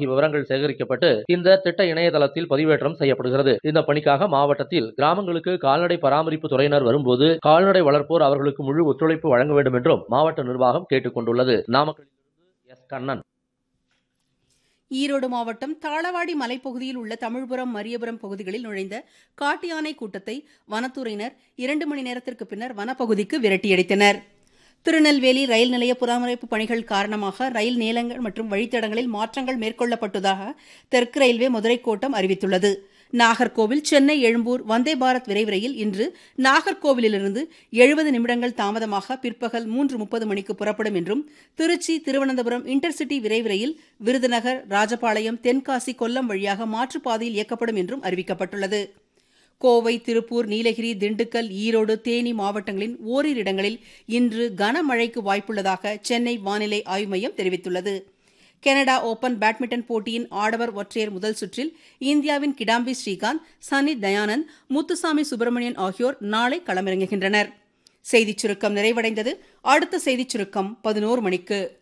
ஆகிய விவரங்கள் சேகரிக்கப்பட்டு இந்த திட்ட இணையதளத்தில் பதிவேற்றம் செய்யப்படுகிறது இந்த பணிக்காக மாவட்டத்தில் கிராமங்களுக்கு கால்நடை பராமரிப்பு துறையினர் வரும்போது கால்நடை வளர்ப்போர் அவர்களுக்கு முழு ஒத்துழைப்பு வழங்க வேண்டும் என்றும் மாவட்ட நிர்வாகம் கேட்டுக் கொண்டுள்ளது நாமக்கலிலிருந்து எஸ் கண்ணன் ஈரோடு மாவட்டம் தாளவாடி மலைப்பகுதியில் உள்ள தமிழ்புரம் மரியபுரம் பகுதிகளில் நுழைந்த காட்டு யானை கூட்டத்தை வனத்துறையினர் இரண்டு மணி நேரத்திற்கு பின்னர் வனப்பகுதிக்கு விரட்டியடித்தனர் திருநெல்வேலி ரயில் நிலைய பராமரிப்பு பணிகள் காரணமாக ரயில் நீளங்கள் மற்றும் வழித்தடங்களில் மாற்றங்கள் மேற்கொள்ளப்பட்டதாக தெற்கு ரயில்வே மதுரை கோட்டம் அறிவித்துள்ளது நாகர்கோவில் சென்னை எழும்பூர் வந்தே பாரத் விரைவு ரயில் இன்று நாகர்கோவிலிருந்து எழுபது நிமிடங்கள் தாமதமாக பிற்பகல் மூன்று முப்பது மணிக்கு புறப்படும் என்றும் திருச்சி திருவனந்தபுரம் இன்டர்சிட்டி விரைவு ரயில் விருதுநகர் ராஜபாளையம் தென்காசி கொல்லம் வழியாக மாற்றுப்பாதையில் இயக்கப்படும் என்றும் அறிவிக்கப்பட்டுள்ளது கோவை திருப்பூர் நீலகிரி திண்டுக்கல் ஈரோடு தேனி மாவட்டங்களின் ஓரிரு இடங்களில் இன்று கனமழைக்கு வாய்ப்புள்ளதாக சென்னை வானிலை ஆய்வு மையம் தெரிவித்துள்ளது கனடா ஓபன் பேட்மிண்டன் போட்டியின் ஆடவர் ஒற்றையர் முதல் சுற்றில் இந்தியாவின் கிடாம்பி ஸ்ரீகாந்த் சனி தயானந்த் முத்துசாமி சுப்பிரமணியன் ஆகியோர் நாளை களமிறங்குகின்றனர் செய்திச் சுருக்கம் நிறைவடைந்தது அடுத்த செய்திச் சுருக்கம் பதினோரு மணிக்கு